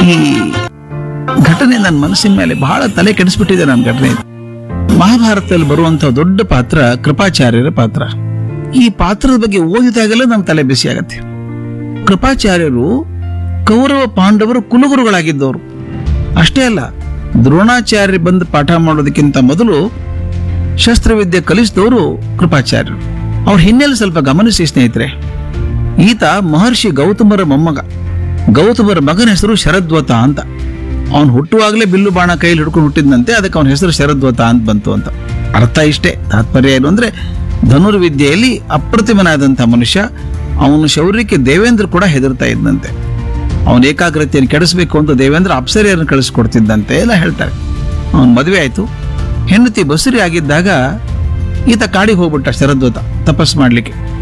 ಈ ಘಟನೆ ನನ್ನ ಮನಸ್ಸಿನ ಮೇಲೆ ಬಹಳ ತಲೆ ಕೆಡಿಸ್ಬಿಟ್ಟಿದೆ ನನ್ನ ಘಟನೆ ಇದು. ಮಹಾಭಾರತದಲ್ಲಿ ಬರುವಂತಹ ದೊಡ್ಡ ಪಾತ್ರ ಕೃಪಾಚಾರ್ಯರ ಪಾತ್ರ ಈ ಪಾತ್ರದ ಬಗ್ಗೆ ಓದಿದಾಗೆಲ್ಲ ನನ್ನ ತಲೆ ಬಿಸಿ ಆಗತ್ತೆ ಕೃಪಾಚಾರ್ಯರು ಕೌರವ ಪಾಂಡವರು ಕುಲಗುರುಗಳಾಗಿದ್ದವರು ಅಷ್ಟೇ ಅಲ್ಲ ದ್ರೋಣಾಚಾರ್ಯ ಬಂದು ಪಾಠ ಮಾಡೋದಕ್ಕಿಂತ ಮೊದಲು ಶಸ್ತ್ರವಿದ್ಯೆ ಕಲಿಸಿದವರು ಕೃಪಾಚಾರ್ಯರು ಅವ್ರ ಹಿನ್ನೆಲೆ ಸ್ವಲ್ಪ ಗಮನಿಸಿ ಸ್ನೇಹಿತರೆ ಈತ ಮಹರ್ಷಿ ಗೌತಮರ ಮೊಮ್ಮಗ ಗೌತಮರ ಮಗನ ಹೆಸರು ಶರದ್ವತ ಅಂತ ಅವನು ಹುಟ್ಟುವಾಗಲೇ ಬಿಲ್ಲು ಬಾಣ ಕೈಯಲ್ಲಿ ಹಿಡ್ಕೊಂಡು ಹುಟ್ಟಿದ್ದಂತೆ ಅದಕ್ಕೆ ಅವನ ಹೆಸರು ಶರದ್ವತ ಅಂತ ಬಂತು ಅಂತ ಅರ್ಥ ಇಷ್ಟೇ ತಾತ್ಪರ್ಯ ಏನು ಅಂದ್ರೆ ಧನುರ್ವಿದ್ಯೆಯಲ್ಲಿ ಅಪ್ರತಿಮನಾದಂಥ ಮನುಷ್ಯ ಅವನ ಶೌರ್ಯಕ್ಕೆ ದೇವೇಂದ್ರ ಕೂಡ ಹೆದರ್ತಾ ಇದ್ದಂತೆ ಅವನ ಏಕಾಗ್ರತೆಯನ್ನು ಕೆಡಿಸ್ಬೇಕು ಅಂತ ದೇವೇಂದ್ರ ಅಪ್ಸರಿಯನ್ನು ಕಳಿಸ್ಕೊಡ್ತಿದ್ದಂತೆ ಎಲ್ಲ ಹೇಳ್ತಾರೆ ಅವನ ಮದುವೆ ಆಯ್ತು ಹೆಂಡತಿ ಬಸುರಿ ಆಗಿದ್ದಾಗ ಈತ ಕಾಡಿಗೆ ಹೋಗ್ಬಿಟ್ಟ ಶರದ್ವತ ತಪಸ್ ಮಾಡ್ಲಿಕ್ಕೆ